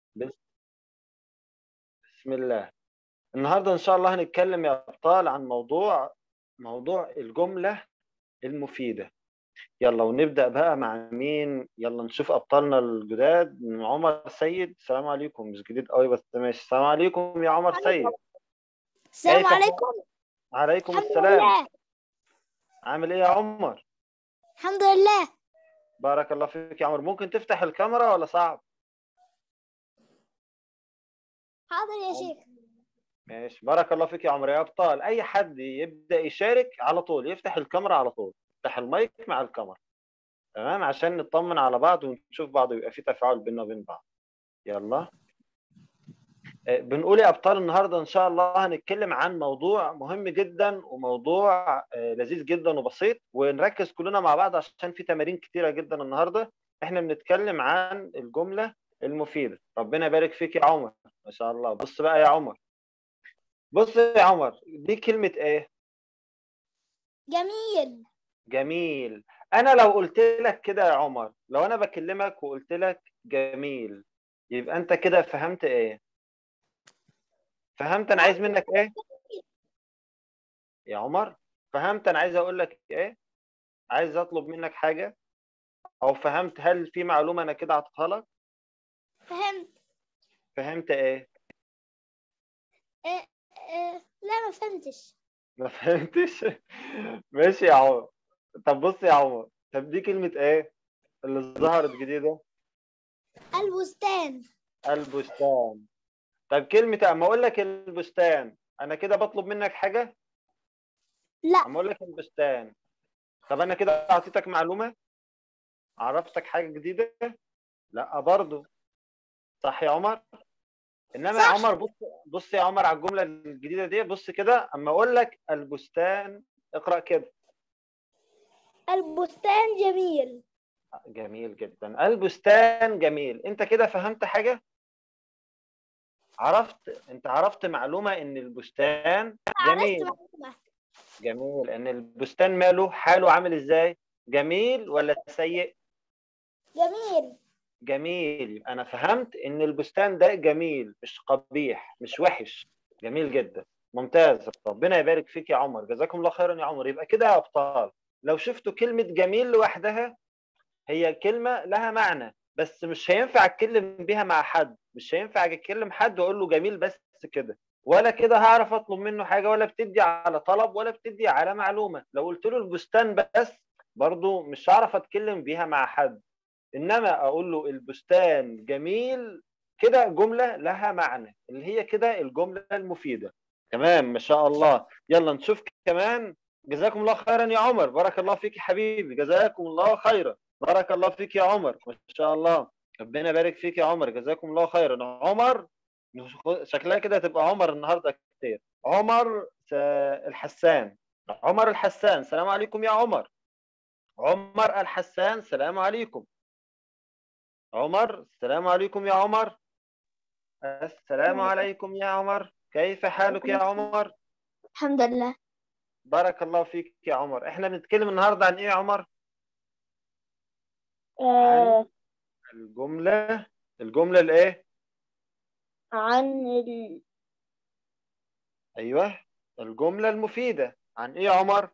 بس- بسم الله النهارده ان شاء الله هنتكلم يا ابطال عن موضوع موضوع الجمله المفيده يلا ونبدا بقى مع مين يلا نشوف ابطالنا الجداد من عمر سيد السلام عليكم مش جديد قوي بس ماشي السلام عليكم يا عمر سيد السلام كيف عليكم عليكم الحمد السلام لله عامل ايه يا عمر الحمد لله بارك الله فيك يا عمر ممكن تفتح الكاميرا ولا صعب حاضر يا شيخ ماشي بارك الله فيك يا عمر يا ابطال اي حد يبدا يشارك على طول يفتح الكاميرا على طول يفتح المايك مع الكاميرا تمام عشان نطمن على بعض ونشوف بعض ويبقى في تفاعل بيننا وبين بعض يلا آه، بنقول يا ابطال النهارده ان شاء الله هنتكلم عن موضوع مهم جدا وموضوع آه، لذيذ جدا وبسيط ونركز كلنا مع بعض عشان في تمارين كتيره جدا النهارده احنا بنتكلم عن الجمله المفيده ربنا يبارك فيك يا عمر ما شاء الله بص بقى يا عمر بص يا عمر دي كلمه ايه جميل جميل انا لو قلت لك كده يا عمر لو انا بكلمك وقلت لك جميل يبقى انت كده فهمت ايه فهمت انا عايز منك ايه يا عمر فهمت انا عايز اقول لك ايه عايز اطلب منك حاجه او فهمت هل في معلومه انا كده اعطيتها لك فهمت فهمت ايه آه آه لا ما فهمتش ما فهمتش ماشي يا عمر طب بص يا عمر طب دي كلمه ايه اللي ظهرت جديده البستان البستان طب كلمة أما أقول لك البستان أنا كده بطلب منك حاجة؟ لا أما أقول لك البستان طب أنا كده أعطيتك معلومة؟ عرفتك حاجة جديدة؟ لا برضو صح يا عمر؟ إنما يا صح. عمر بص بص يا عمر على الجملة الجديدة دي بص كده أما أقول لك البستان اقرأ كده البستان جميل جميل جدا البستان جميل أنت كده فهمت حاجة؟ عرفت أنت عرفت معلومة إن البستان جميل عرفت معلومة جميل ان البستان ماله حاله عامل ازاي جميل ولا سيء جميل جميل يبقى انا فهمت ان البستان ده جميل مش قبيح مش وحش جميل جدا ممتاز ربنا يبارك فيك يا عمر جزاكم الله خيرا يا عمر يبقى كده يا ابطال لو شفتوا كلمة جميل لوحدها هي كلمة لها معنى بس مش هينفع اتكلم بيها مع حد مش هينفع اكلم حد واقول له جميل بس كده ولا كده هعرف اطلب منه حاجه ولا بتدي على طلب ولا بتدي على معلومه لو قلت له البستان بس برضو مش هعرف اتكلم بيها مع حد انما اقول له البستان جميل كده جمله لها معنى اللي هي كده الجمله المفيده تمام ما شاء الله يلا نشوف كمان جزاكم الله خيرا يا عمر بارك الله فيك يا حبيبي جزاكم الله خيرا بارك الله فيك يا عمر ما شاء الله ربنا يبارك فيك يا عمر جزاكم الله خيرا عمر شكلها كده تبقى عمر النهارده كتير عمر س- الحسان عمر الحسان سلام عليكم يا عمر عمر الحسان سلام عليكم عمر السلام عليكم يا عمر السلام عليكم يا عمر كيف حالك يا عمر الحمد لله بارك الله فيك يا عمر احنا بنتكلم النهارده عن ايه يا عمر آه الجملة الجملة الايه عن ال... ايوه الجملة المفيدة عن ايه يا عمر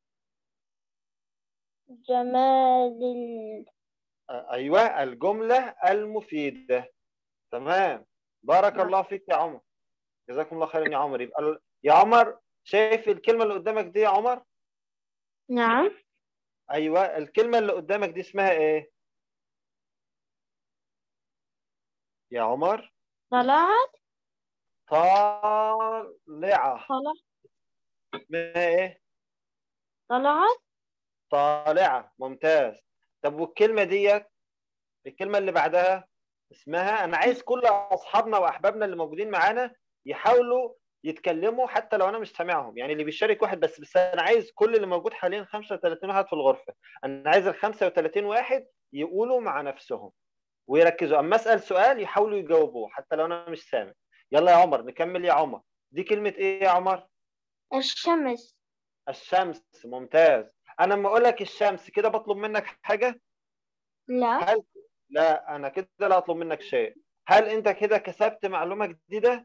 جمال ال... ايوه الجمله المفيده تمام بارك نعم. الله فيك يا عمر جزاكم الله خيرا يا عمر يبقى ال- يا عمر شايف الكلمه اللي قدامك دي يا عمر نعم ايوه الكلمه اللي قدامك دي اسمها ايه يا عمر طلعت طالعه طلع اسمها ايه طلعت طالعه ممتاز طب والكلمه ديت الكلمه اللي بعدها اسمها انا عايز كل اصحابنا واحبابنا اللي موجودين معانا يحاولوا يتكلموا حتى لو انا مش سامعهم يعني اللي بيشارك واحد بس بس انا عايز كل اللي موجود حاليا 35 واحد في الغرفه انا عايز ال 35 واحد يقولوا مع نفسهم ويركزوا اما اسال سؤال يحاولوا يجاوبوه حتى لو انا مش سامع يلا يا عمر نكمل يا عمر دي كلمه ايه يا عمر الشمس الشمس ممتاز انا لما اقول لك الشمس كده بطلب منك حاجه لا هل لا انا كده لا اطلب منك شيء هل انت كده كسبت معلومه جديده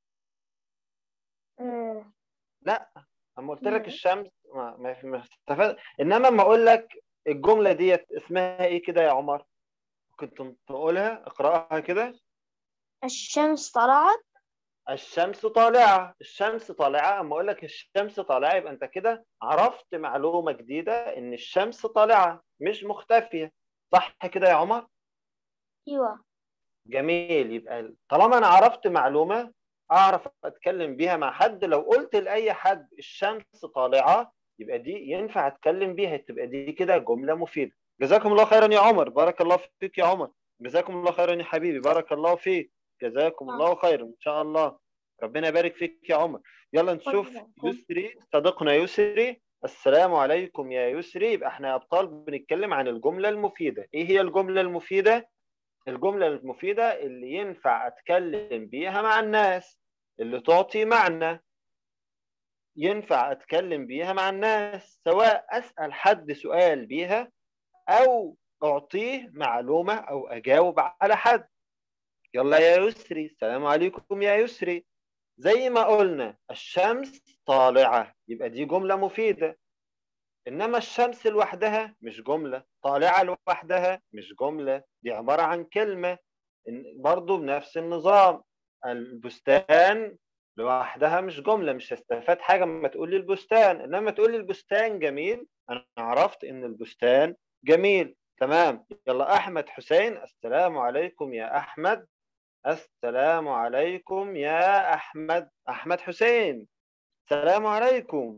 آه، اما قلت لك لا. الشمس ما ما ما استفاد انما اما اقول لك الجمله ديت اسمها ايه كده يا عمر كنت تقولها اقراها كده الشمس طلعت الشمس طالعه الشمس طالعه اما اقول لك الشمس طالعه يبقى انت كده عرفت معلومه جديده ان الشمس طالعه مش مختفيه صح كده يا عمر أيوة جميل يبقى طالما انا عرفت معلومه اعرف اتكلم بيها مع حد لو قلت لاي حد الشمس طالعه يبقى دي ينفع اتكلم بيها تبقى دي كده جمله مفيده جزاكم الله خيرا يا عمر بارك الله فيك يا عمر جزاكم الله خيرا يا حبيبي بارك الله فيك جزاكم الله خيرا ان شاء الله ربنا يبارك فيك يا عمر يلا نشوف اتفضل. يسري صديقنا يسري السلام عليكم يا يسري يبقى احنا يا ابطال بنتكلم عن الجمله المفيده ايه هي الجمله المفيده الجملة المفيدة اللي ينفع أتكلم بيها مع الناس اللي تعطي معنى ينفع أتكلم بيها مع الناس سواء أسأل حد سؤال بيها أو أعطيه معلومة أو أجاوب على حد يلا يا يسري السلام عليكم يا يسري زي ما قلنا الشمس طالعة يبقى دي جملة مفيدة إنما الشمس لوحدها مش جملة طالعة لوحدها مش جملة دي عبارة عن كلمة إن- برضو بنفس النظام البستان لوحدها مش جملة مش هستفاد حاجة لما تقول لي البستان إنما تقول لي البستان جميل أنا عرفت إن البستان جميل تمام يلا أحمد حسين السلام عليكم يا أحمد السلام عليكم يا أحمد أحمد حسين السلام عليكم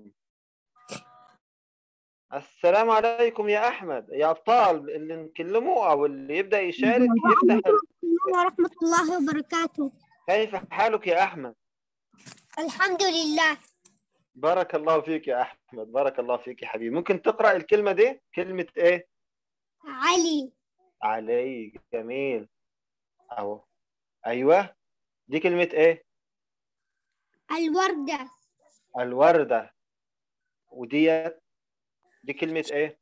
السلام عليكم يا أحمد يا أبطال اللي نكلمه أو اللي يبدأ يشارك يفتح السلام ورحمة الله وبركاته كيف حالك يا أحمد الحمد لله بارك الله فيك يا أحمد بارك الله فيك يا حبيبي ممكن تقرأ الكلمة دي كلمة إيه علي علي جميل أهو أيوة دي كلمة إيه الوردة الوردة وديت دي كلمة إيه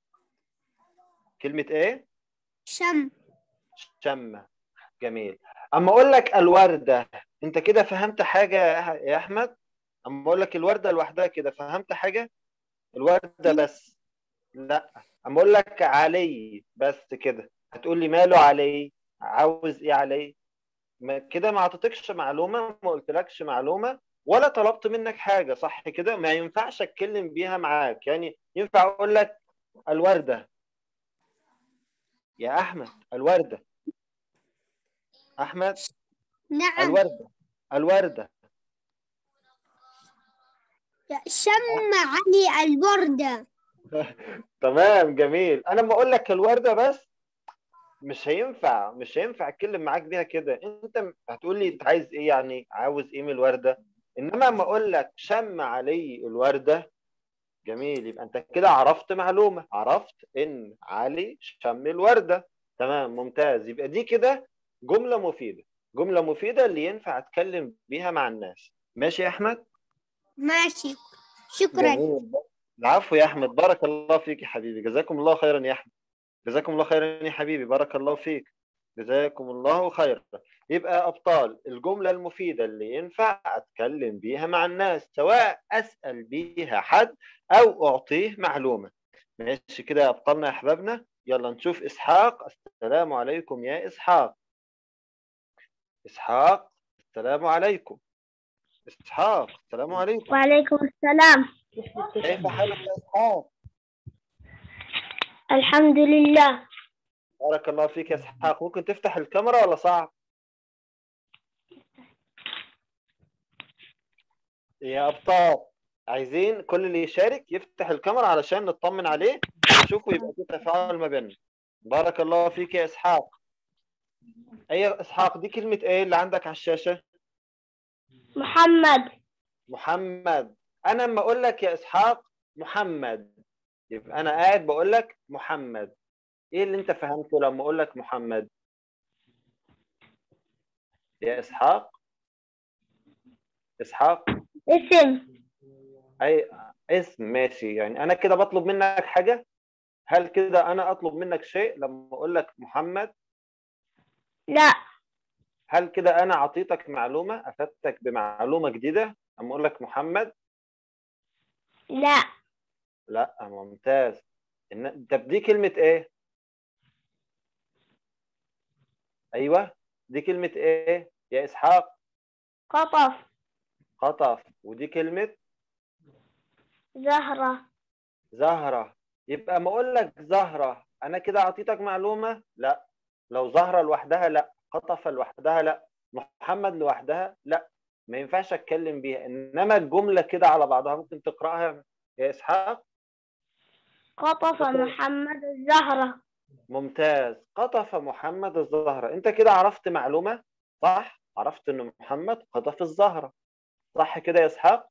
كلمة إيه شم شمة جميل اما اقول لك الوردة انت كده فهمت حاجة يا أح- يا احمد اما اقول لك الوردة لوحدها كده فهمت حاجة الوردة بس لا اما اقول لك علي بس كده هتقول لي ماله علي عاوز ايه علي ما كده ما اعطيتكش معلومة ما قلتلكش معلومة ولا طلبت منك حاجة صح كده ما ينفعش اتكلم بيها معاك يعني ينفع اقول لك الوردة يا احمد الوردة احمد نعم الوردة الوردة شم علي الوردة تمام جميل انا لما اقول لك الوردة بس مش هينفع مش هينفع اتكلم معاك بيها كده انت هتقول لي انت عايز ايه يعني عاوز ايه من الوردة انما لما اقول لك شم علي الوردة جميل يبقى انت كده عرفت معلومة عرفت ان علي شم الوردة تمام ممتاز يبقى دي كده جملة مفيدة جملة مفيدة اللي ينفع اتكلم بيها مع الناس ماشي يا احمد ماشي شكرا جميل العفو يا احمد بارك الله فيك يا حبيبي جزاكم الله خيرا يا احمد جزاكم الله خيرا يا حبيبي بارك الله فيك جزاكم الله خيرا يبقى ابطال الجمله المفيده اللي ينفع اتكلم بيها مع الناس سواء اسال بيها حد او اعطيه معلومه ماشي كده يا ابطالنا يا احبابنا يلا نشوف اسحاق السلام عليكم يا اسحاق اسحاق السلام عليكم اسحاق السلام عليكم وعليكم السلام كيف حالك يا اسحاق الحمد لله بارك الله فيك يا اسحاق ممكن تفتح الكاميرا ولا صعب يا ابطال عايزين كل اللي يشارك يفتح الكاميرا علشان نطمن عليه ونشوفه يبقى في تفاعل ما بيننا بارك الله فيك يا اسحاق اي يا اسحاق دي كلمة ايه اللي عندك على الشاشة محمد محمد انا لما اقول لك يا اسحاق محمد يبقى انا قاعد بقول لك محمد ايه اللي انت فهمته لما اقول لك محمد يا اسحاق اسحاق اسم اي اسم ماشي يعني انا كده بطلب منك حاجة هل كده انا اطلب منك شيء لما اقول لك محمد لا هل كده انا اعطيتك معلومه افدتك بمعلومه جديده اما اقول لك محمد لا لا ممتاز إن... طب دي كلمه ايه ايوه دي كلمه ايه يا اسحاق قطف قطف ودي كلمه زهرة زهره يبقى ما اقول لك زهره انا كده اعطيتك معلومه لا لو زهره لوحدها لا قطف لوحدها لا محمد لوحدها لا ما ينفعش اتكلم بيها انما الجمله كده على بعضها ممكن تقراها يا اسحاق قطف شكراً. محمد الزهرة ممتاز قطف محمد الزهره انت كده عرفت معلومه صح عرفت ان محمد قطف الزهره صح كده يا اسحاق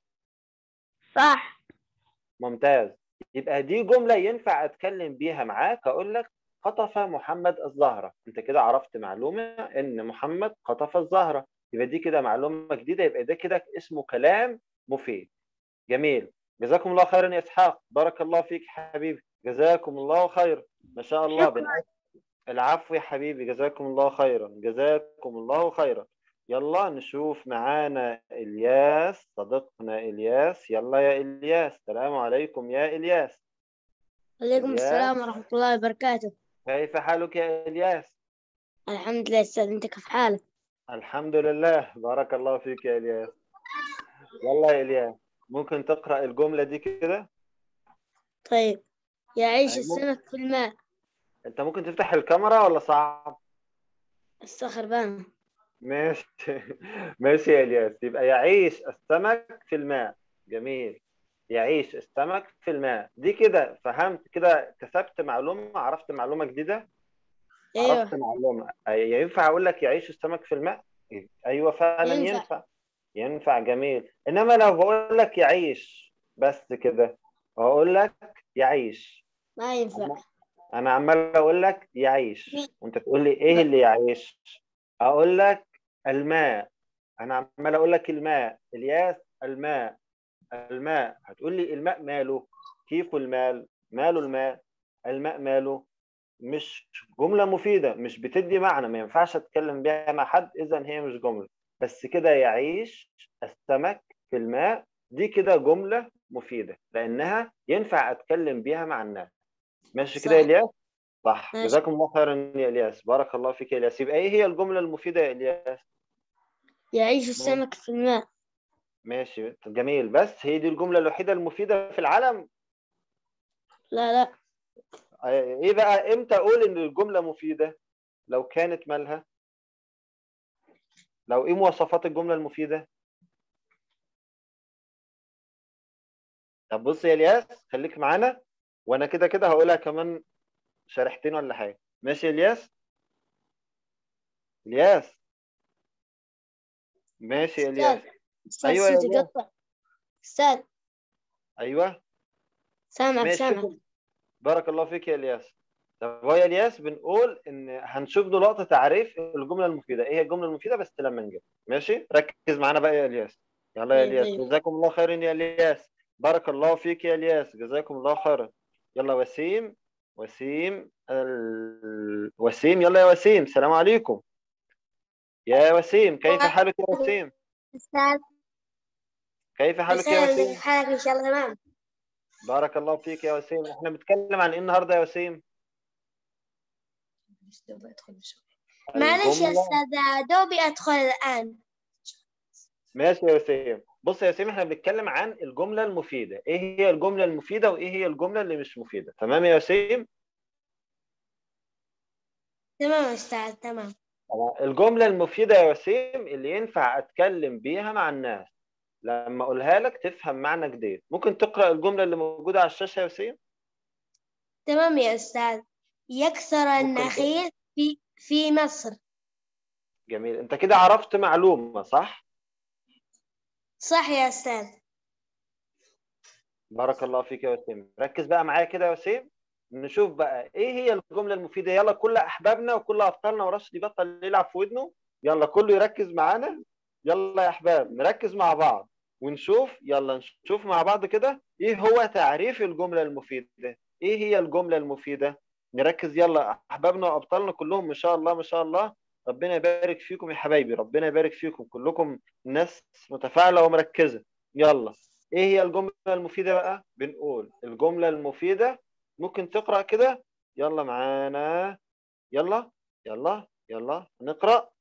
صح ممتاز يبقى دي جمله ينفع اتكلم بيها معاك اقول لك قطف محمد الزهره انت كده عرفت معلومه ان محمد قطف الزهره يبقى دي كده معلومه جديده يبقى ده كده اسمه كلام مفيد جميل جزاكم الله خيرا يا اسحاق بارك الله فيك حبيبي جزاكم الله خير ما شاء الله شكراً. بالأ- العفو يا حبيبي جزاكم الله خيرا جزاكم الله خيرا يلا نشوف معانا الياس صديقنا الياس يلا يا الياس السلام عليكم يا الياس عليكم إلياس. السلام ورحمة الله وبركاته كيف حالك يا الياس الحمد لله أستاذ أنت كيف حالك؟ الحمد لله بارك الله فيك يا الياس يلا يا الياس ممكن تقرأ الجملة دي كده طيب يعيش أيوة. السمك في الماء انت ممكن تفتح الكاميرا ولا صعب الصخر بان ماشي ماشي يا الياس يبقى يعيش السمك في الماء جميل يعيش السمك في الماء دي كده فهمت كده كسبت معلومة عرفت معلومة جديدة عرفت أيوه معلومة أي- ينفع اقول لك يعيش السمك في الماء ايوه فعلا ينفع. ينفع ينفع جميل انما لو بقول لك يعيش بس كده اقول لك يعيش ما ينفع انا عمال اقول لك يعيش وانت تقول لي ايه اللي يعيش اقول لك الماء انا عمال اقول لك الماء الياس الماء الماء هتقول لي الماء ماله كيف المال ماله الماء الماء ماله مش جملة مفيدة مش بتدي معنى ما ينفعش اتكلم بيها مع حد اذا هي مش جملة بس كده يعيش السمك في الماء دي كده جملة مفيدة لانها ينفع اتكلم بيها مع الناس ماشي كده يا صح. الياس صح ماشي. جزاكم الله خيرا يا الياس بارك الله فيك يا الياس يبقى ايه هي الجملة المفيدة يا الياس يعيش السمك في الماء ماشي جميل بس هي دي الجملة الوحيدة المفيدة في العالم لا لا ايه بقى امتى اقول ان الجملة مفيدة لو كانت مالها لو ايه مواصفات الجملة المفيدة طب بص يا الياس خليك معانا وانا كده كده هقولها كمان شرحتين ولا حاجة ماشي يا الياس الياس ماشي يا الياس أستاذ أيوة يا صوتي إلياس. قطع أستاذ ايوه سامعك ماشي سامعك شكراً. بارك الله فيك يا الياس طب هو يا الياس بنقول ان هنشوف دلوقتي تعريف الجمله المفيده ايه هي الجمله المفيده بس لما نجيب ماشي ركز معانا بقى يا الياس يلا يا طيب، الياس طيب. جزاكم الله خيرا يا الياس بارك الله فيك يا الياس جزاكم الله خيرا يلا وسيم وسيم ال... وسيم يلا يا وسيم السلام عليكم يا وسيم كيف حالك يا وسيم أستاذ كيف حالك يا أستاذ وسيم كيف حالك إن شاء الله تمام بارك الله فيك يا وسيم احنا بنتكلم عن ايه النهارده يا وسيم معلش يا الجملة- أستاذ دوبي أدخل الآن ماشي يا وسيم بص يا وسيم احنا بنتكلم عن الجملة المفيدة ايه هي الجملة المفيدة وايه هي الجملة اللي مش مفيدة تمام يا وسيم تمام يا أستاذ تمام طبعا الجملة المفيدة يا وسيم اللي ينفع اتكلم بيها مع الناس لما اقولها لك تفهم معنى جديد ممكن تقرأ الجملة اللي موجودة على الشاشة يا وسيم تمام يا أستاذ يكثر النخيل في في مصر جميل انت كده عرفت معلومة صح صح يا أستاذ بارك الله فيك يا وسيم ركز بقى معايا كده يا وسيم نشوف بقى ايه هي الجملة المفيدة يلا كل احبابنا وكل ابطالنا ورشد يبطل يلعب في ودنه يلا كله يركز معانا يلا يا احباب نركز مع بعض ونشوف يلا نشوف مع بعض كده ايه هو تعريف الجملة المفيدة ايه هي الجملة المفيدة نركز يلا احبابنا وابطالنا كلهم ما شاء الله ما شاء الله ربنا يبارك فيكم يا حبايبي ربنا يبارك فيكم كلكم ناس متفاعلة ومركزة يلا ايه هي الجملة المفيدة بقى بنقول الجملة المفيدة ممكن تقرأ كده يلا معانا يلا يلا يلا نقرأ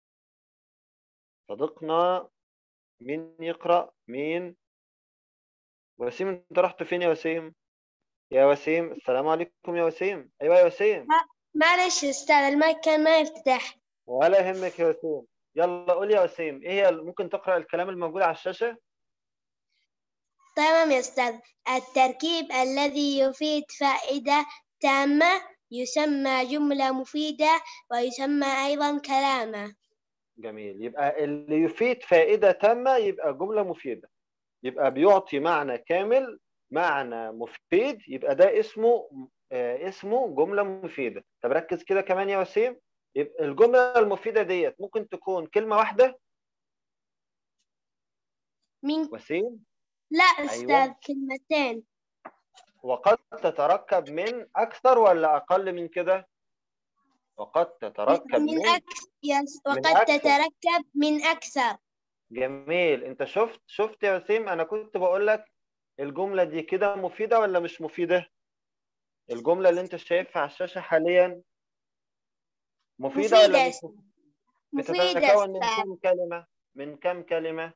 صديقنا مين يقرأ مين وسيم انت رحت فين يا وسيم يا وسيم السلام عليكم يا وسيم ايوه يا وسيم معلش يا أستاذ المايك كان ما يفتح ولا يهمك يا وسيم يلا قول يا وسيم ايه هي ممكن تقرأ الكلام الموجود على الشاشة تمام يا أستاذ التركيب الذي يفيد فائدة تامة يسمى جملة مفيدة ويسمى أيضا كلامة جميل يبقى اللي يفيد فائدة تامة يبقى جملة مفيدة يبقى بيعطي معنى كامل معنى مفيد يبقى ده اسمه آه اسمه جملة مفيدة طب ركز كده كمان يا وسيم يبقى الجملة المفيدة ديت ممكن تكون كلمة واحدة من وسيم لا أستاذ كلمتين وقد تتركب من أكثر ولا أقل من كده وقد تتركب من من أكثر يس وقد أكثر. تتركب من أكثر جميل انت شفت شفت يا وسيم انا كنت بقول لك الجملة دي كده مفيدة ولا مش مفيدة الجملة اللي انت شايفها على الشاشة حاليا مفيدة مفيدة ولا يا مش أستاذ. مفيدة مفيدة بتتكون من أستاذ كم كلمة من كم كلمة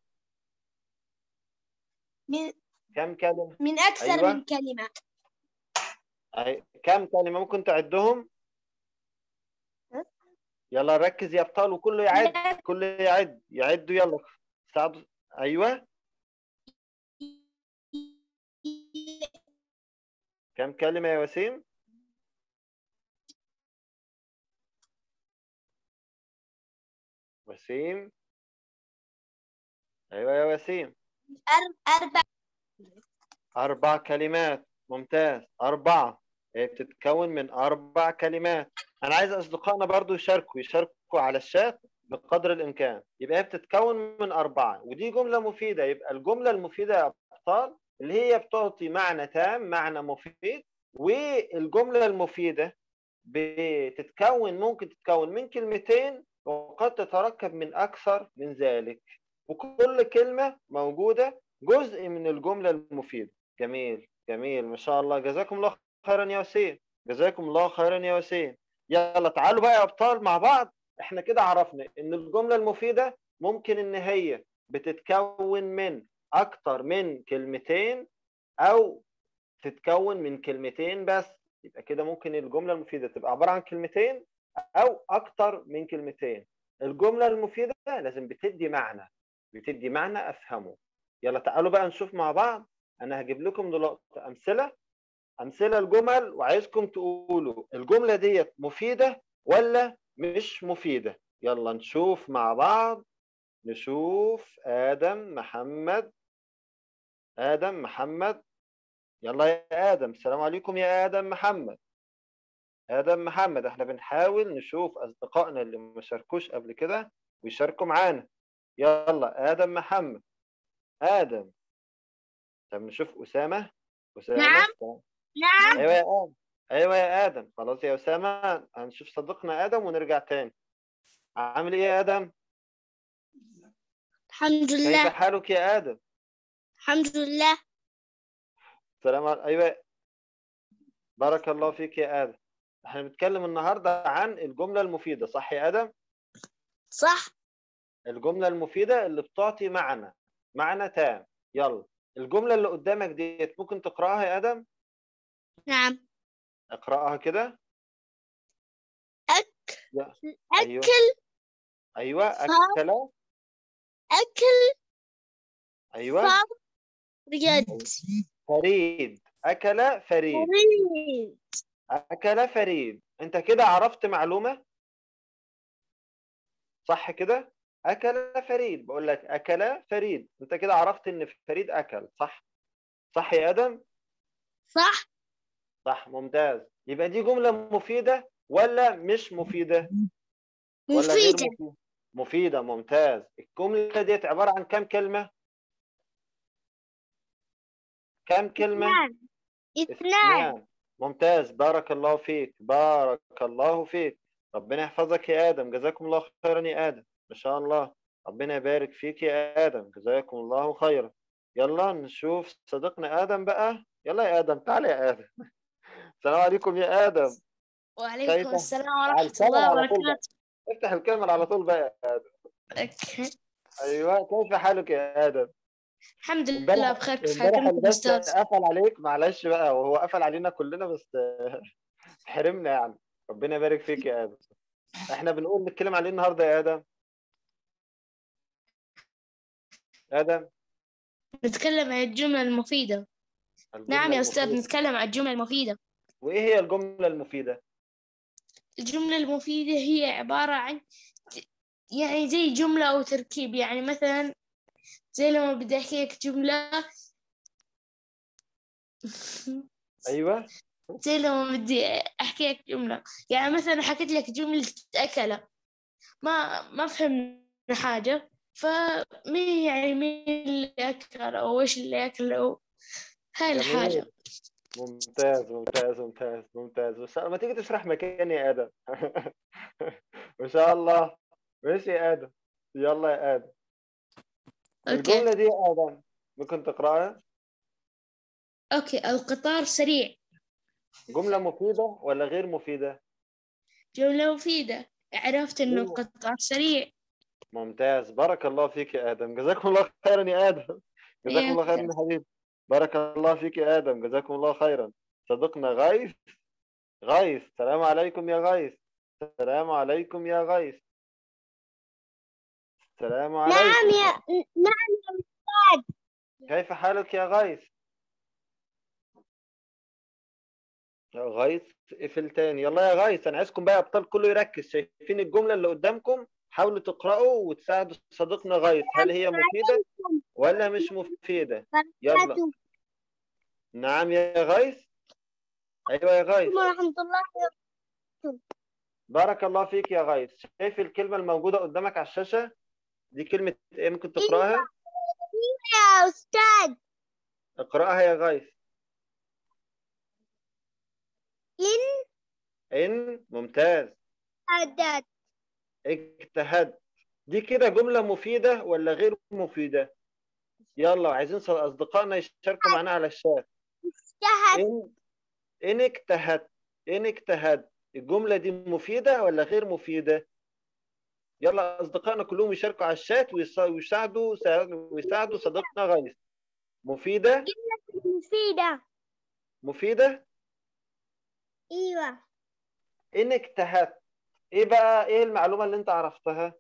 من كم كلمة من أكثر أيوة. من كلمة أي- كم كلمة ممكن تعدهم ها؟ يلا ركز يا ابطال وكله يعد كله يعد يعدوا يلا ساعدوا ايوه كم كلمة يا وسيم وسيم ايوه يا وسيم أر- أربع أربع كلمات ممتاز أربعة هي بتتكون من أربع كلمات أنا عايز أصدقائنا برضو يشاركوا يشاركوا على الشات بقدر الإمكان يبقى هي بتتكون من أربعة ودي جملة مفيدة يبقى الجملة المفيدة يا أبطال اللي هي بتعطي معنى تام معنى مفيد والجملة المفيدة بتتكون ممكن تتكون من كلمتين وقد تتركب من أكثر من ذلك وكل كلمة موجودة جزء من الجملة المفيدة جميل جميل ما شاء الله جزاكم الله خيرا يا وسيم جزاكم الله خيرا يا وسيم يلا تعالوا بقى يا ابطال مع بعض احنا كده عرفنا ان الجملة المفيدة ممكن ان هي بتتكون من اكتر من كلمتين او تتكون من كلمتين بس يبقى كده ممكن الجملة المفيدة تبقى عبارة عن كلمتين او اكتر من كلمتين الجملة المفيدة لازم بتدي معنى بتدي معنى افهمه يلا تعالوا بقى نشوف مع بعض انا هجيب لكم دلوقتي امثله امثله الجمل وعايزكم تقولوا الجمله ديت مفيده ولا مش مفيده يلا نشوف مع بعض نشوف ادم محمد ادم محمد يلا يا ادم السلام عليكم يا ادم محمد ادم محمد احنا بنحاول نشوف اصدقائنا اللي ما شاركوش قبل كده ويشاركوا معانا يلا ادم محمد ادم طب نشوف اسامه اسامه نعم. نعم ايوه يا ادم ايوه يا ادم خلاص يا اسامه هنشوف صديقنا ادم ونرجع تاني عامل ايه يا ادم الحمد كيف لله حالك يا ادم الحمد لله سلام عليكم ايوه بارك الله فيك يا ادم احنا بنتكلم النهارده عن الجمله المفيده صح يا ادم صح الجمله المفيده اللي بتعطي معنى معنى تام يلا الجمله اللي قدامك ديت ممكن تقراها يا ادم نعم اقراها كده أيوة. أكل ايوه صار. اكل أكل ايوه ريد فريد اكل فريد ريد أكل فريد أنت كده عرفت معلومة صح كده أكل فريد بقول لك أكل فريد أنت كده عرفت إن فريد أكل صح صح يا آدم صح صح ممتاز يبقى دي جملة مفيدة ولا مش مفيدة ولا غير مفيدة مفيدة مفيدة ممتاز الجملة ديت عبارة عن كم كلمة كم كلمة اثنان اثنان اثنان ممتاز بارك الله فيك بارك الله فيك ربنا يحفظك يا ادم جزاكم الله خيرا يا ادم ما شاء الله ربنا يبارك فيك يا ادم جزاكم الله خيرا يلا نشوف صديقنا ادم بقى يلا يا ادم تعال يا ادم السلام عليكم يا ادم كيف؟ وعليكم السلام على ورحمة الكاميرا الله على طول بقى. وبركاته افتح الكاميرا على طول بقى يا ادم أوكي. ايوه كيف حالك يا ادم الحمد لله امبارح بخير كيف حالك امبارح انت البث أستاذ قفل عليك معلش بقى وهو قفل علينا كلنا بس حرمنا يعني ربنا يبارك فيك يا ادم احنا بنقول نتكلم عليه النهارده يا ادم ادم نتكلم عن الجملة المفيدة الجملة نعم يا أستاذ المفيدة. نتكلم عن الجملة المفيدة وايه هي الجملة المفيدة الجملة المفيدة هي عبارة عن يعني زي جملة أو تركيب يعني مثلا زي لما بدي أحكي لك جملة ايوه زي لما بدي أحكي لك جملة يعني مثلا حكيت لك جملة أكلة ما ما فهمنا حاجة فمين يعني مين اللي أكل أو إيش اللي أكل أو هاي جميل. الحاجة ممتاز ممتاز ممتاز ممتاز بس ما تيجي تشرح مكاني يا ادم ما شاء الله ماشي يا ادم يلا يا ادم أوكي الجملة دي يا ادم ممكن تقراها أوكي القطار سريع جملة مفيدة ولا غير مفيدة جملة مفيدة عرفت إنه أيوة. القطار سريع ممتاز بارك الله فيك يا ادم جزاكم الله خيرا يا ادم جزاكم يا الله خيرا يا حبيبي بارك الله فيك يا ادم جزاكم الله خيرا صديقنا غيث غيث السلام عليكم يا غيث السلام عليكم يا غيث السلام عليكم نعم يا نعم كيف حالك يا غيث يا غيث اقفل تاني يلا يا غيث انا عايزكم بقى يا ابطال كله يركز شايفين الجملة اللي قدامكم حاولوا تقرأوا وتساعدوا صديقنا غيث هل هي مفيدة ولا مش مفيدة يلا نعم يا غيث ايوه يا غيث ورحمة الله بارك الله فيك يا غيث شايف الكلمة الموجودة قدامك على الشاشة دي كلمة ايه ممكن تقرأها يا أستاذ اقرأها يا غيث إن إن ممتاز أدت اجتهد دي كده جملة مفيدة ولا غير مفيدة يلا عايزين ص- أصدقائنا يشاركوا معنا على الشات اجتهد إن إن اجتهد إن اجتهد الجملة دي مفيدة ولا غير مفيدة يلا أصدقائنا كلهم يشاركوا على الشات ويص- ويساعدوا ويساعدوا صديقنا غيث مفيدة مفيدة مفيدة أيوة إن اجتهدت إيه بقى إيه المعلومة اللي أنت عرفتها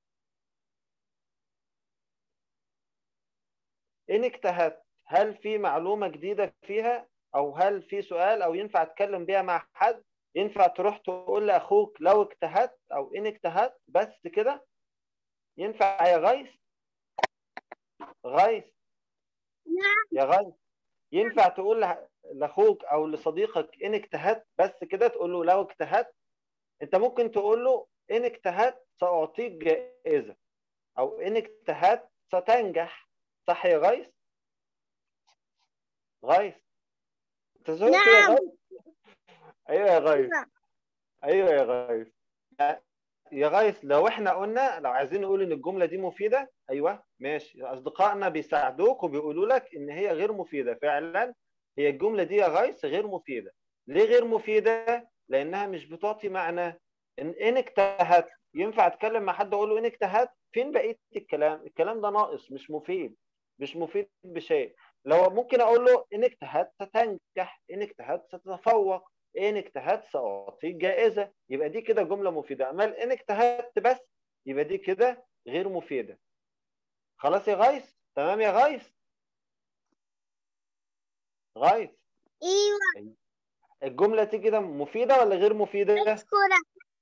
إن اجتهدت هل في معلومة جديدة فيها أو هل في سؤال أو ينفع أتكلم بيها مع حد ينفع تروح تقول لأخوك لو اجتهدت أو إن اجتهدت بس كده ينفع يا غيث غيث يا غيث ينفع تقول له- لأخوك أو لصديقك إن اجتهدت بس كده تقول له لو اجتهدت أنت ممكن تقول له إن اجتهدت سأعطيك جائزة أو إن اجتهدت ستنجح صح يا غيث؟ غيث أنت زهقت يا نعم. غيث؟ أيوه يا غيث نعم. أيوه يا غيث يا غيث لو احنا قلنا لو عايزين نقول ان الجمله دي مفيده ايوه ماشي اصدقائنا بيساعدوك وبيقولوا لك ان هي غير مفيده فعلا هي الجمله دي يا غيث غير مفيده ليه غير مفيده لانها مش بتعطي معنى ان ان اجتهدت ينفع اتكلم مع حد اقول له ان اجتهدت فين بقيه الكلام الكلام ده ناقص مش مفيد مش مفيد بشيء لو ممكن اقول له ان اجتهدت ستنجح ان اجتهدت ستتفوق ان اجتهدت ساعطيك جائزه يبقى دي كده جمله مفيده اما ان اجتهدت بس يبقى دي كده غير مفيده خلاص يا غيث تمام يا غيث غيث أيوة الجمله دي كده مفيده ولا غير مفيده أشكرك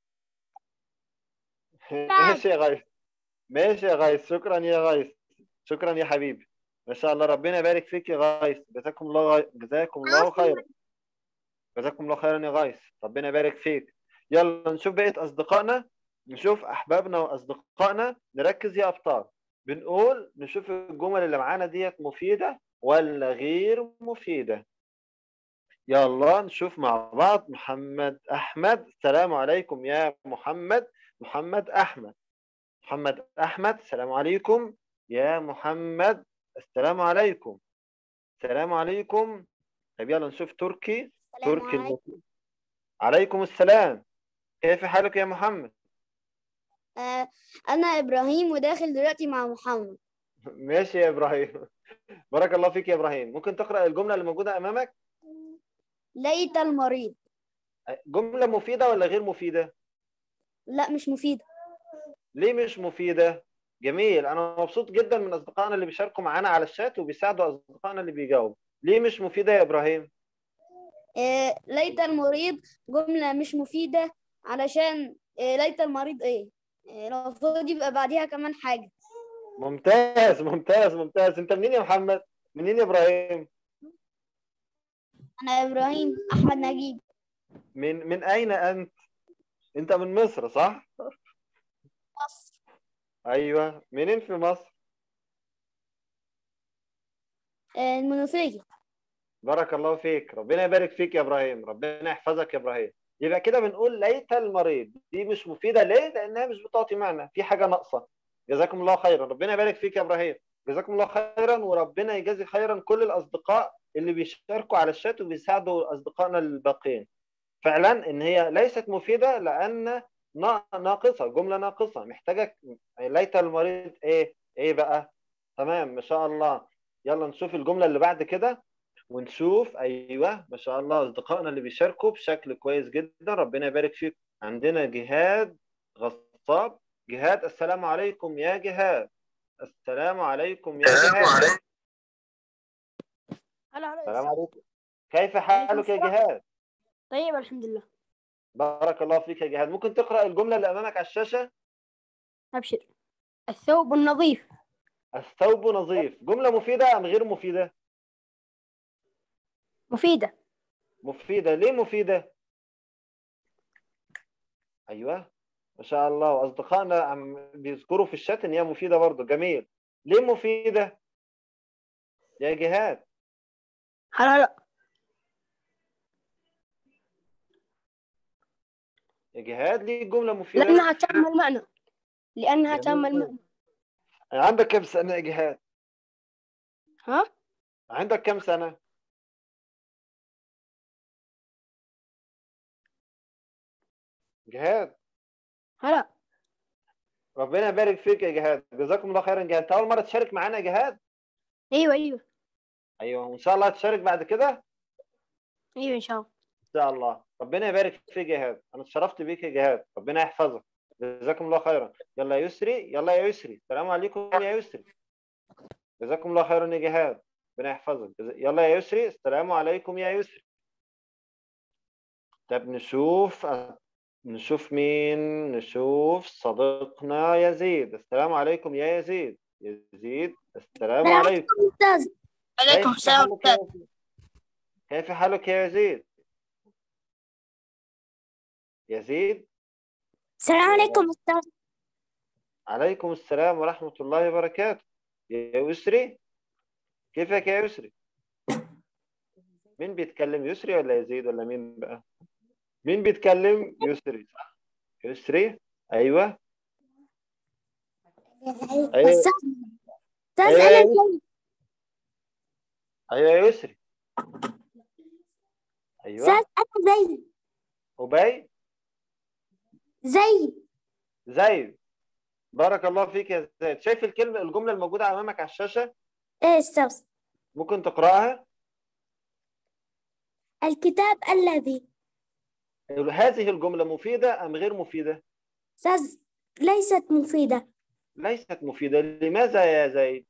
ماشي يا غيث ماشي يا غيث شكرا يا غيث شكرا يا حبيبي ما شاء الله ربنا يبارك فيك يا غيث جزاكم الله غي... جزاكم الله خيرا جزاكم الله خيرا يا غيث ربنا يبارك فيك يلا نشوف بقية أصدقائنا نشوف أحبابنا وأصدقائنا نركز يا أبطال بنقول نشوف الجمل اللي معانا ديت مفيدة ولا غير مفيدة يلا نشوف مع بعض محمد أحمد السلام عليكم يا محمد محمد أحمد محمد أحمد السلام عليكم يا محمد السلام عليكم السلام عليكم طيب يلا نشوف تركي تركي المفروض. عليكم السلام كيف حالك يا محمد آه أنا إبراهيم وداخل دلوقتي مع محمد ماشي يا إبراهيم بارك الله فيك يا إبراهيم ممكن تقرأ الجملة اللي موجودة أمامك ليت المريض جملة مفيدة ولا غير مفيدة لا مش مفيدة ليه مش مفيدة جميل أنا مبسوط جدا من أصدقائنا اللي بيشاركوا معانا على الشات وبيساعدوا أصدقائنا اللي بيجاوبوا ليه مش مفيدة يا إبراهيم آه ليت المريض جملة مش مفيدة علشان آه ليت المريض إيه آه، المفروض يبقى بعديها كمان حاجة ممتاز ممتاز ممتاز أنت منين يا محمد منين يا إبراهيم أنا إبراهيم أحمد نجيب من من أين أنت أنت من مصر صح مصر أيوه منين في مصر آه المنوفية بارك الله فيك ربنا يبارك فيك يا ابراهيم ربنا يحفظك يا ابراهيم يبقى كده بنقول ليت المريض دي مش مفيده ليه لانها مش بتعطي معنى في حاجه ناقصه جزاكم الله خيرا ربنا يبارك فيك يا ابراهيم جزاكم الله خيرا وربنا يجازي خيرا كل الاصدقاء اللي بيشاركوا على الشات وبيساعدوا اصدقائنا الباقيين فعلا ان هي ليست مفيده لان نا- ناقصه جمله ناقصه محتاجه ليت المريض ايه ايه بقى تمام ما شاء الله يلا نشوف الجمله اللي بعد كده ونشوف ايوه ما شاء الله اصدقائنا اللي بيشاركوا بشكل كويس جدا ربنا يبارك فيكم عندنا جهاد غصاب جهاد السلام عليكم يا جهاد السلام عليكم يا جهاد هلا السلام عليكم كيف حالك يا جهاد طيب الحمد لله بارك الله فيك يا جهاد ممكن تقرأ الجملة اللي أمامك على الشاشة أبشر الثوب النظيف الثوب نظيف جملة مفيدة أم غير مفيدة مفيدة مفيدة ليه مفيدة أيوة ما شاء الله وأصدقائنا عم بيذكروا في الشات إن هي مفيدة برضه جميل ليه مفيدة يا جهاد هلا هلا يا جهاد ليه جملة مفيدة لأنها تم المعنى لأنها تم جميل. المعنى عندك كم سنة يا جهاد ها عندك كم سنة جهاد هلا ربنا يبارك فيك يا جهاد جزاكم الله خيرا جهاد انت اول مره تشارك معانا يا جهاد أيوة أيوة ايوه وان شاء الله تشارك بعد كده أيوة إن شاء الله ان شاء الله ربنا يبارك فيك يا جهاد انا اتشرفت بيك يا جهاد ربنا يحفظك جزاكم الله خيرا يلا يا يسري يلا يا يسري السلام عليكم يا يسري جزاكم الله خيرا يا جهاد ربنا يحفظك جز- يلا يا يسري السلام عليكم يا يسري طب نشوف نشوف مين نشوف صديقنا يزيد السلام عليكم يا يزيد يزيد السلام عليكم أستاذ عليكم كيف السلام حالك يا يزيد؟ كيف حالك يا يزيد يزيد السلام عليكم أستاذ عليكم السلام ورحمة الله وبركاته يا يسري كيفك يا يسري مين بيتكلم يسري ولا يزيد ولا مين بقى مين بيتكلم يسري صح يسري ايوه ايوه أستاذ أيوة أنا يا زيد ايوه يا يسري ايوه أنا زيد أبي زيد زيد بارك الله فيك يا زيد شايف الكلمة الجملة الموجودة أمامك على الشاشة إيه أستاذ ممكن تقرأها الكتاب الذي هذه الجملة مفيدة أم غير مفيدة أستاذ ليست مفيدة ليست مفيدة لماذا يا زيد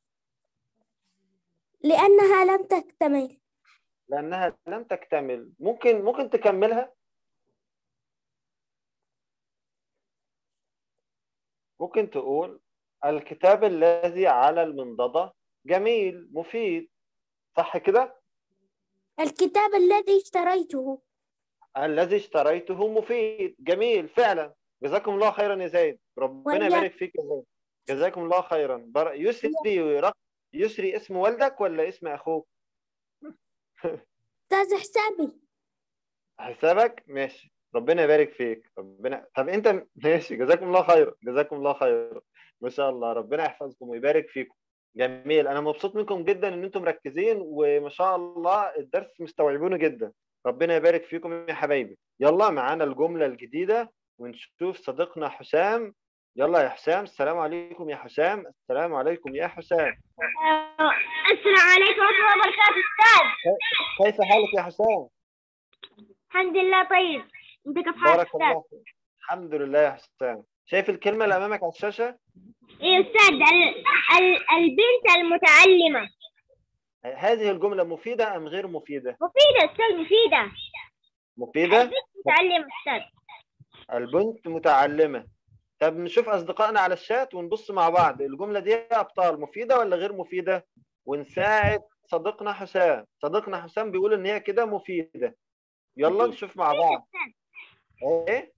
لأنها لم تكتمل لأنها لم تكتمل ممكن ممكن تكملها ممكن تقول الكتاب الذي على المنضدة جميل مفيد صح كده الكتاب الذي اشتريته الذي اشتريته مفيد جميل فعلا جزاكم الله خيرا يا زيد ربنا وإياك. يبارك فيك يا زيد جزاكم الله خيرا بر... يسري رق... يسري اسم والدك ولا اسم اخوك أستاذ حسابي حسابك ماشي ربنا يبارك فيك ربنا طب انت ماشي جزاكم الله خير جزاكم الله خير ما شاء الله ربنا يحفظكم ويبارك فيكم جميل انا مبسوط منكم جدا ان انتم مركزين وما شاء الله الدرس مستوعبينه جدا ربنا يبارك فيكم يا حبايبي يلا معانا الجملة الجديدة ونشوف صديقنا حسام يلا يا حسام السلام عليكم يا حسام السلام عليكم يا حسام السلام عليكم ورحمة الله وبركاته أستاذ كيف حالك يا حسام الحمد لله طيب أنت كيف حالك بارك الله فيك الحمد لله يا حسام شايف الكلمة اللي أمامك على الشاشة إيه أستاذ ال... ال... البنت المتعلمة هذه الجملة مفيدة أم غير مفيدة مفيدة أستاذ مفيدة مفيدة متعلمة أستاذ البنت متعلمة طب نشوف أصدقائنا على الشات ونبص مع بعض الجملة دي يا أبطال مفيدة ولا غير مفيدة ونساعد صديقنا حسام صديقنا حسام بيقول إن هي كده مفيدة يلا نشوف مع بعض إيه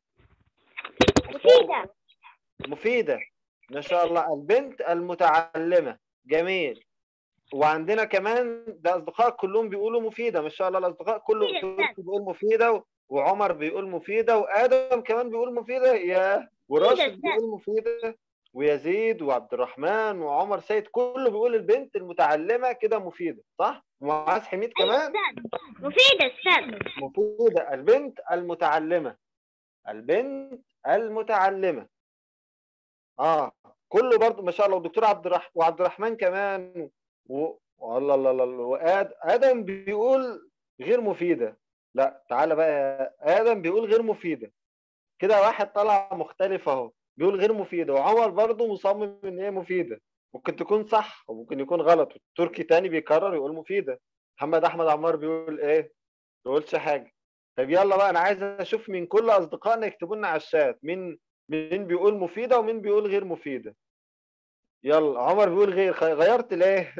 مفيدة مفيدة ما شاء الله البنت المتعلمة جميل وعندنا كمان ده أصدقاء كلهم بيقولوا مفيدة ما شاء الله الأصدقاء كله مفيدة. تركي بيقول مفيدة وعمر بيقول مفيدة وآدم كمان بيقول مفيدة يا وراشد مفيدة. بيقول مفيدة ويزيد وعبد الرحمن وعمر سيد كله بيقول البنت المتعلمة كده مفيدة صح؟ ومعاذ حميد أيوة كمان أستاذ مفيدة أستاذ مفيدة البنت المتعلمة البنت المتعلمة اه كله برضو ما شاء الله والدكتور عبد الرحمن وعبد الرحمن كمان و... والله الله الله الله وآد... آدم بيقول غير مفيدة لا تعالى بقى يا آدم بيقول غير مفيدة كده واحد طلع مختلف اهو بيقول غير مفيدة وعمر برضو مصمم ان هي مفيدة ممكن تكون صح وممكن يكون غلط تركي تاني بيكرر يقول مفيدة محمد احمد عمار بيقول ايه ما بيقولش حاجة طب يلا بقى انا عايز اشوف من كل اصدقائنا يكتبوا لنا على الشات مين مين بيقول مفيده ومين بيقول غير مفيده يلا عمر بيقول غير خ- غيرت ليه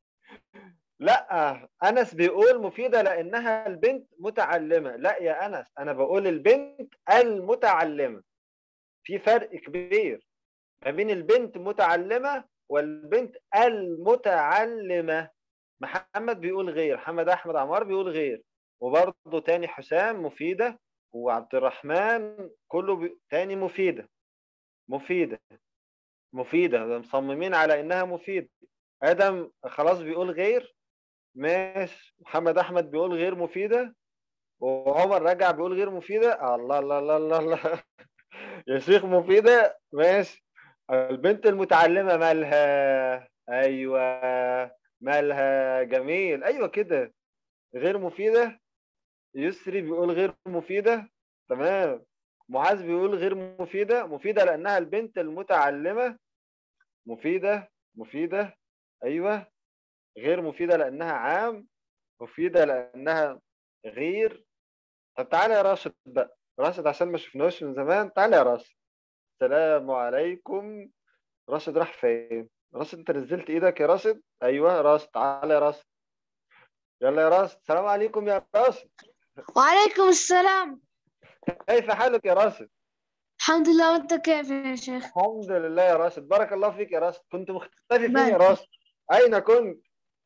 لا انس بيقول مفيده لانها البنت متعلمه لا يا انس انا بقول البنت المتعلمه في فرق كبير ما بين البنت متعلمه والبنت المتعلمه محمد بيقول غير محمد احمد عمار بيقول غير وبرضه تاني حسام مفيده وعبد الرحمن كله بي... تاني مفيدة مفيدة مفيدة مصممين على إنها مفيدة آدم خلاص بيقول غير ماشي محمد أحمد بيقول غير مفيدة وعمر رجع بيقول غير مفيدة الله الله الله الله, الله. يا شيخ مفيدة ماشي البنت المتعلمة مالها أيوة مالها جميل أيوة كده غير مفيدة يسري بيقول غير مفيدة تمام معاذ بيقول غير مفيدة مفيدة لأنها البنت المتعلمة مفيدة مفيدة أيوة غير مفيدة لأنها عام مفيدة لأنها غير طب تعالى يا راشد بقى راشد عشان ما شفناهوش من زمان تعالى يا راشد السلام عليكم راشد راح فين راشد انت نزلت ايدك يا راشد ايوه راشد تعالى يا راشد يلا يا راشد السلام عليكم يا راشد وعليكم السلام كيف حالك يا راشد الحمد لله وانت كيف يا شيخ الحمد لله يا راشد بارك الله فيك يا راشد كنت مختفي فين يا بارك. راشد أين كنت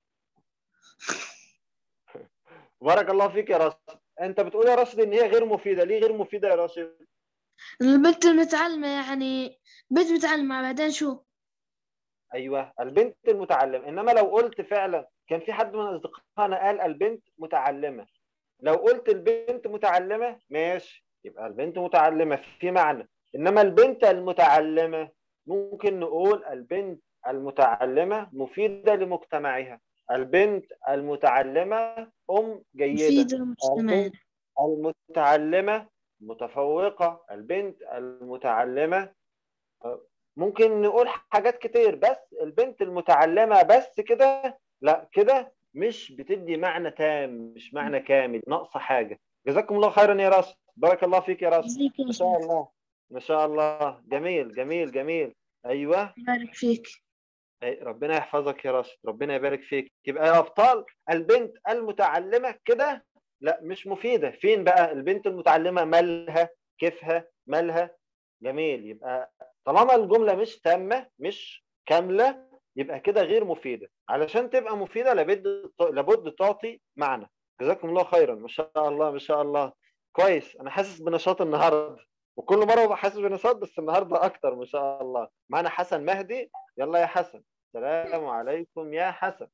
بارك الله فيك يا راشد أنت بتقول يا راشد إن هي غير مفيدة ليه غير مفيدة يا راشد البنت المتعلمة يعني بنت متعلمة بعدين شو أيوه البنت المتعلمة إنما لو قلت فعلا كان في حد من أصدقائنا قال البنت متعلمة لو قلت البنت متعلمة ماشي يبقى البنت متعلمة في معنى إنما البنت المتعلمة ممكن نقول البنت المتعلمة مفيدة لمجتمعها البنت المتعلمة أم جيدة مفيدة للمجتمع المتعلمة متفوقة البنت المتعلمة ممكن نقول حاجات كتير بس البنت المتعلمة بس كده لا كده مش بتدي معنى تام مش معنى كامل ناقصة حاجة جزاكم الله خيرا يا راس بارك الله فيك يا راس يجزيك يا ما شاء شيخ الله ما شاء الله جميل جميل جميل ايوه يبارك فيك أي ربنا يحفظك يا راشد ربنا يبارك فيك يبقى يا ابطال البنت المتعلمه كده لا مش مفيده فين بقى البنت المتعلمه مالها كيفها مالها جميل يبقى طالما الجمله مش تامه مش كامله يبقى كده غير مفيده علشان تبقى مفيده لابد لابد تعطي معنى جزاكم الله خيرا ما شاء الله ما شاء الله كويس انا حاسس بنشاط النهارده وكل مره بحس بنشاط بس النهارده اكتر ما شاء الله معنا حسن مهدي يلا يا حسن السلام عليكم يا حسن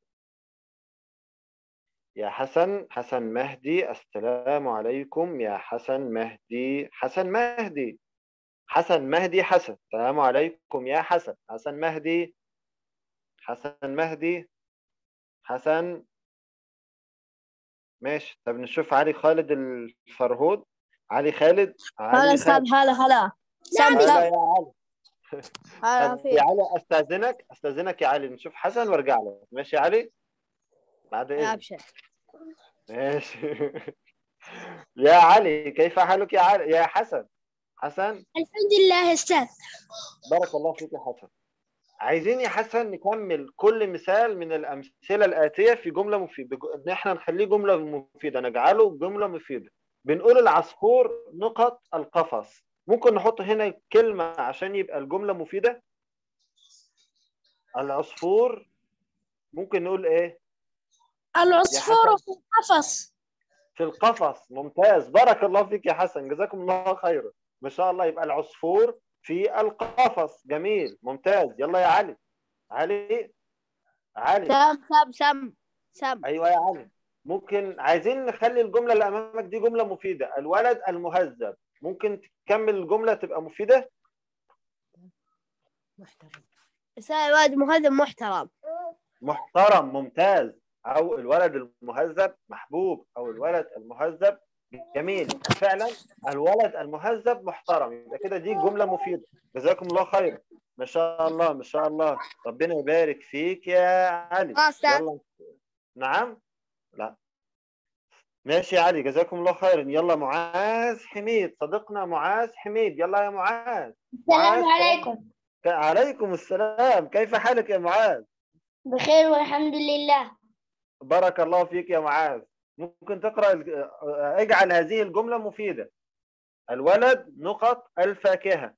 يا حسن حسن مهدي السلام عليكم يا حسن مهدي حسن مهدي حسن مهدي حسن السلام عليكم يا حسن حسن مهدي حسن مهدي حسن ماشي طب نشوف علي خالد الفرهود علي خالد هلا علي استاذ خالد هلا هلا سام هلا سام يا علي هلا طب يا فيك علي استاذنك استاذنك يا علي نشوف حسن وارجع لك ماشي يا علي بعد يا اذنك ابشر ماشي يا علي كيف حالك يا علي يا حسن حسن الحمد لله أستاذ بارك الله فيك يا حسن عايزين يا حسن نكمل كل مثال من الأمثلة الآتية في جملة مفيدة إن إحنا نخليه جملة مفيدة نجعله جملة مفيدة بنقول العصفور نقط القفص ممكن نحط هنا كلمة عشان يبقى الجملة مفيدة العصفور ممكن نقول إيه العصفور في القفص في القفص ممتاز بارك الله فيك يا حسن جزاكم الله خيرا ما شاء الله يبقى العصفور في القفص جميل ممتاز يلا يا علي علي علي سام سام سام سام ايوه يا علي ممكن عايزين نخلي الجمله اللي امامك دي جمله مفيده الولد المهذب ممكن تكمل الجمله تبقى مفيده استاذ الواد مهذب محترم محترم ممتاز او الولد المهذب محبوب او الولد المهذب جميل فعلا الولد المهذب محترم يبقى كده دي جمله مفيده جزاكم الله خير ما شاء الله ما شاء الله ربنا يبارك فيك يا علي اه استاذ يلا نعم لا ماشي يا علي جزاكم الله خيرا يلا معاذ حميد صديقنا معاذ حميد يلا يا معاذ معاذ السلام عليكم عليكم السلام كيف حالك يا معاذ بخير والحمد لله بارك الله فيك يا معاذ ممكن تقرأ ال- اجعل هذه الجملة مفيدة الولد نقط الفاكهة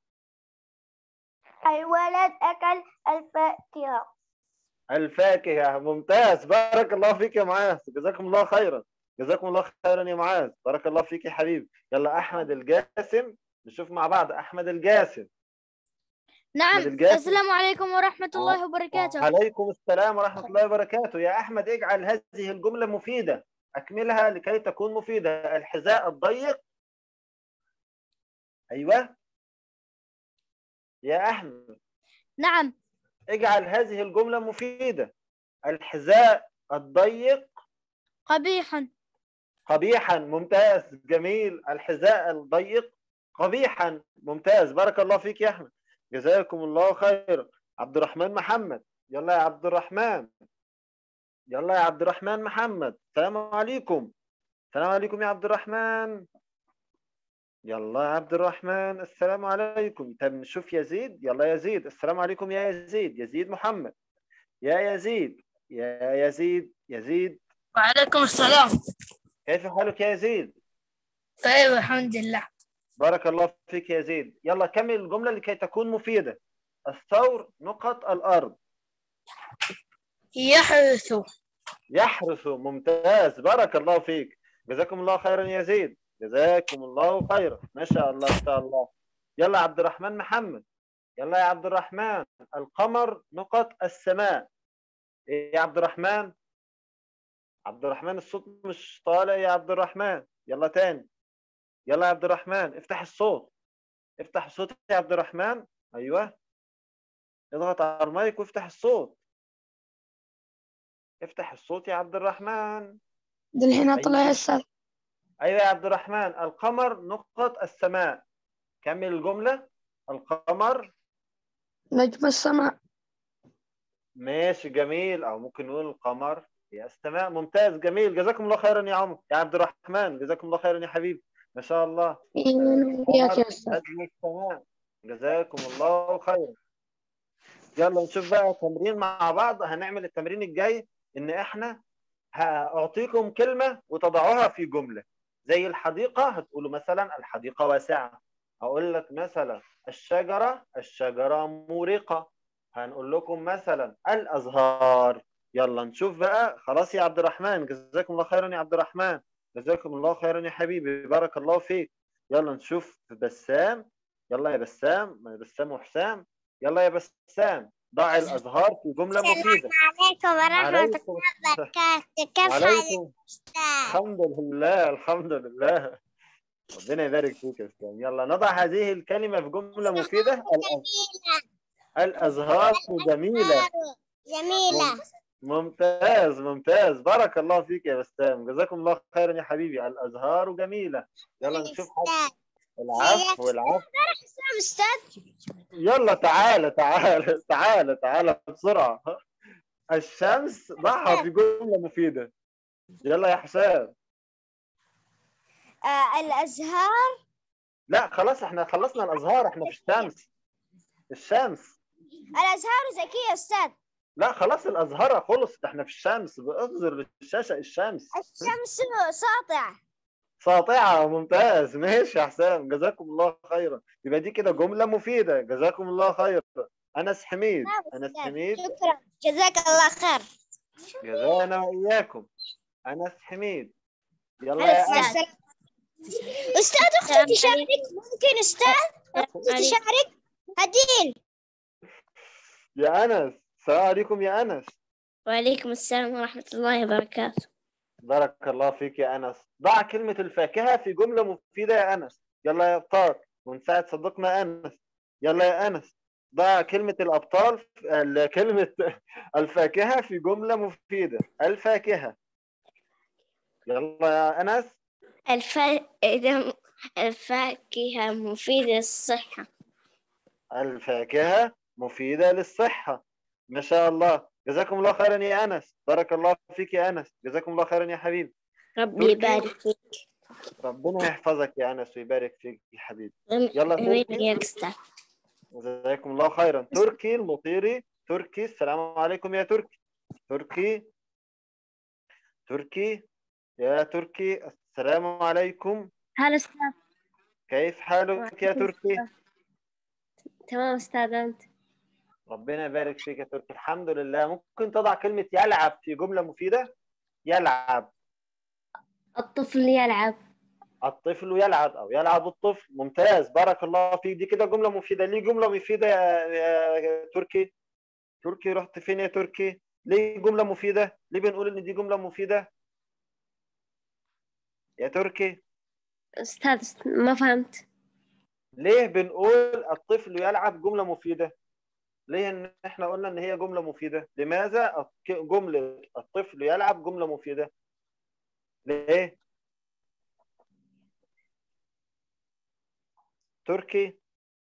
الولد أكل الفاكهة الفاكهة ممتاز بارك الله فيك يا معاذ جزاكم الله خيرا جزاكم الله خيرا يا معاذ بارك الله فيك يا حبيبي يلا أحمد الجاسم نشوف مع بعض أحمد الجاسم نعم أحمد الجاسم. السلام عليكم ورحمة الله وبركاته عليكم السلام ورحمة الله وبركاته يا أحمد اجعل هذه الجملة مفيدة أكملها لكي تكون مفيدة الحذاء الضيق أيوة يا أحمد نعم اجعل هذه الجملة مفيدة الحذاء الضيق قبيحا قبيحا ممتاز جميل الحذاء الضيق قبيحا ممتاز بارك الله فيك يا أحمد جزاكم الله خيرا عبد الرحمن محمد يلا يا عبد الرحمن يلا يا عبد الرحمن محمد السلام عليكم السلام عليكم يا عبد الرحمن يلا يا عبد الرحمن السلام عليكم طب نشوف يزيد يلا يزيد السلام عليكم يا يزيد يزيد محمد يا يزيد يا يزيد يزيد وعليكم السلام كيف حالك يا يزيد طيب الحمد لله بارك الله فيك يا زيد يلا كمل الجملة لكي تكون مفيدة الثور نقط الأرض يحرث يحرث ممتاز بارك الله فيك جزاكم الله خيرا يا زيد جزاكم الله خيرا ما شاء الله ما شاء الله يلا عبد الرحمن محمد يلا يا عبد الرحمن القمر نقط السماء ايه يا عبد الرحمن عبد الرحمن الصوت مش طالع يا عبد الرحمن يلا تاني يلا يا عبد الرحمن افتح الصوت افتح الصوت يا عبد الرحمن ايوه اضغط على المايك وافتح الصوت افتح الصوت يا عبد الرحمن ده الحين أيوة. طلع يسأل ايوه يا عبد الرحمن القمر نقط السماء كمل الجملة القمر نجم السماء ماشي جميل او ممكن نقول القمر هي السماء ممتاز جميل جزاكم الله خيرا يا عمر يا عبد الرحمن جزاكم الله خيرا يا حبيبي ما شاء الله وياك يا أستاذ نجم السماء جزاكم الله خيرا يلا نشوف بقى تمرين مع بعض هنعمل التمرين الجاي ان احنا هأعطيكم كلمة وتضعوها في جملة زي الحديقة هتقولوا مثلا الحديقة واسعة هقول لك مثلا الشجرة الشجرة مورقة هنقول لكم مثلا الأزهار يلا نشوف بقى خلاص يا عبد الرحمن جزاكم الله خيرا يا عبد الرحمن جزاكم الله خيرا يا حبيبي بارك الله فيك يلا نشوف بسام يلا يا بسام يا بسام وحسام يلا يا بسام ضع الأزهار في جملة مفيدة عليكم ورحمة عليكم الله وبركاته كيف حالك وعليكم أستاذ؟ الحمد لله الحمد لله ربنا يبارك فيك يا اسلام يلا نضع هذه الكلمة في جملة مفيدة الأز- الأزهار جميلة جميلة ممتاز ممتاز بارك الله فيك يا بسام جزاكم الله خيرا يا حبيبي الأزهار جميلة يلا نشوف حد العفو العفو أستاذ يلا تعالى تعالى تعالى تعالى بسرعة الشمس ضعها في جملة مفيدة يلا يا حسام آه الأزهار لا خلاص احنا خلصنا الأزهار احنا في الشمس الشمس الأزهار ذكية أستاذ لا خلاص الأزهار خلصت احنا في الشمس بأظهر للشاشة الشمس الشمس ساطعة ساطعة ممتاز ماشي يا حسام جزاكم الله خيرا يبقى دي كده جملة مفيدة جزاكم الله خيرا أنس حميد أنس حميد شكرا جزاك الله خير جزانا وإياكم أنس حميد يلا يا أنس أستاذ أختي تشارك ممكن أستاذ أختي تشارك هدين يا أنس السلام عليكم يا أنس وعليكم السلام ورحمة الله وبركاته بارك الله فيك يا أنس ضع كلمة الفاكهة في جملة مفيدة يا أنس يلا يا أبطال ونساعد صديقنا أنس يلا يا أنس ضع كلمة الأبطال ال- كلمة الفاكهة في جملة مفيدة الفاكهة يلا يا أنس الفائدة الفاكهة مفيدة للصحة الفاكهة مفيدة للصحة ما شاء الله جزاكم الله خيرا يا أنس بارك الله فيك يا أنس جزاكم الله خيرا يا حبيبي ربي تركي. يبارك فيك ربنا يحفظك يا أنس ويبارك فيك يا حبيبي يلا أمين تركي. يا أستاذ جزاكم الله خيرا تركي المطيري تركي السلام عليكم يا تركي تركي تركي يا تركي السلام عليكم هلا أستاذ كيف حالك يا تركي تمام أستاذ أنت ربنا يبارك فيك يا تركي الحمد لله ممكن تضع كلمة يلعب في جملة مفيدة يلعب الطفل يلعب الطفل يلعب أو يلعب الطفل ممتاز بارك الله فيك دي كده جملة مفيدة ليه جملة مفيدة يا, يا تركي تركي رحت فين يا تركي ليه جملة مفيدة ليه بنقول إن دي جملة مفيدة يا تركي أستاذ ما فهمت ليه بنقول الطفل يلعب جملة مفيدة ليه ان احنا قلنا ان هي جملة مفيدة لماذا الك- جملة الطفل يلعب جملة مفيدة ليه تركي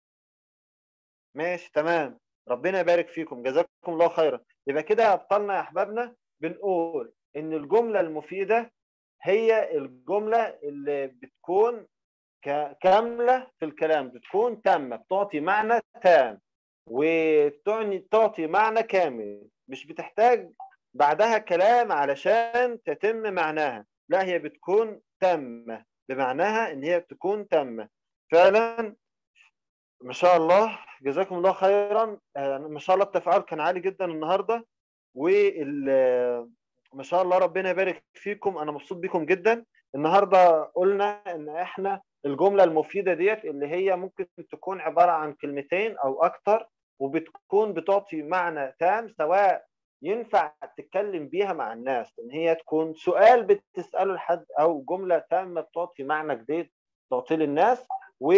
ماشي تمام ربنا يبارك فيكم جزاكم الله خيرا يبقى كده يا ابطالنا يا احبابنا بنقول ان الجملة المفيدة هي الجملة اللي بتكون ك- كاملة في الكلام بتكون تامة بتعطي معنى تام وتعني تعطي معنى كامل مش بتحتاج بعدها كلام علشان تتم معناها لا هي بتكون تامة بمعناها ان هي بتكون تامة فعلا ما شاء الله جزاكم الله خيرا آه، ما شاء الله التفاعل كان عالي جدا النهارده وال ما شاء الله ربنا يبارك فيكم انا مبسوط بيكم جدا النهارده قلنا ان احنا الجمله المفيده ديت اللي هي ممكن تكون عباره عن كلمتين او اكتر وبتكون بتعطي معنى تام سواء ينفع تتكلم بيها مع الناس ان هي تكون سؤال بتساله لحد او جمله تامه بتعطي معنى جديد تعطيه للناس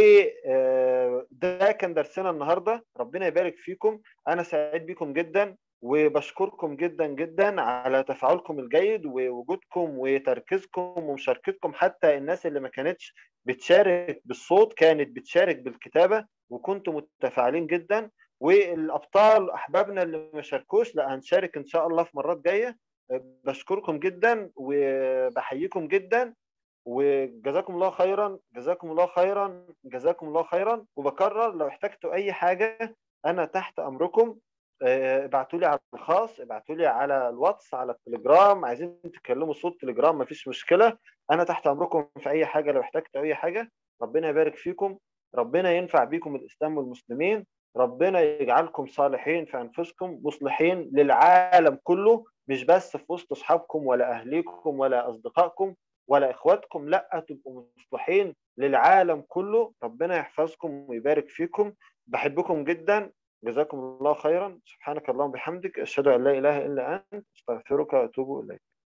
وده كان درسنا النهارده ربنا يبارك فيكم انا سعيد بيكم جدا وبشكركم جدا جدا على تفاعلكم الجيد ووجودكم وتركيزكم ومشاركتكم حتى الناس اللي ما كانتش بتشارك بالصوت كانت بتشارك بالكتابة وكنتم متفاعلين جدا والابطال احبابنا اللي ما شاركوش لا هنشارك ان شاء الله في مرات جايه بشكركم جدا وبحييكم جدا وجزاكم الله خيرا جزاكم الله خيرا جزاكم الله خيرا وبكرر لو احتجتوا اي حاجه انا تحت امركم ابعتوا لي على الخاص ابعتوا لي على الواتس على التليجرام عايزين تتكلموا صوت تليجرام مفيش مشكله انا تحت امركم في اي حاجه لو احتجتوا اي حاجه ربنا يبارك فيكم ربنا ينفع بيكم الاسلام والمسلمين ربنا يجعلكم صالحين في انفسكم مصلحين للعالم كله مش بس في وسط اصحابكم ولا اهليكم ولا اصدقائكم ولا اخواتكم لا تبقوا مصلحين للعالم كله ربنا يحفظكم ويبارك فيكم بحبكم جدا جزاكم الله خيرا سبحانك اللهم وبحمدك اشهد ان لا اله الا انت استغفرك واتوب اليك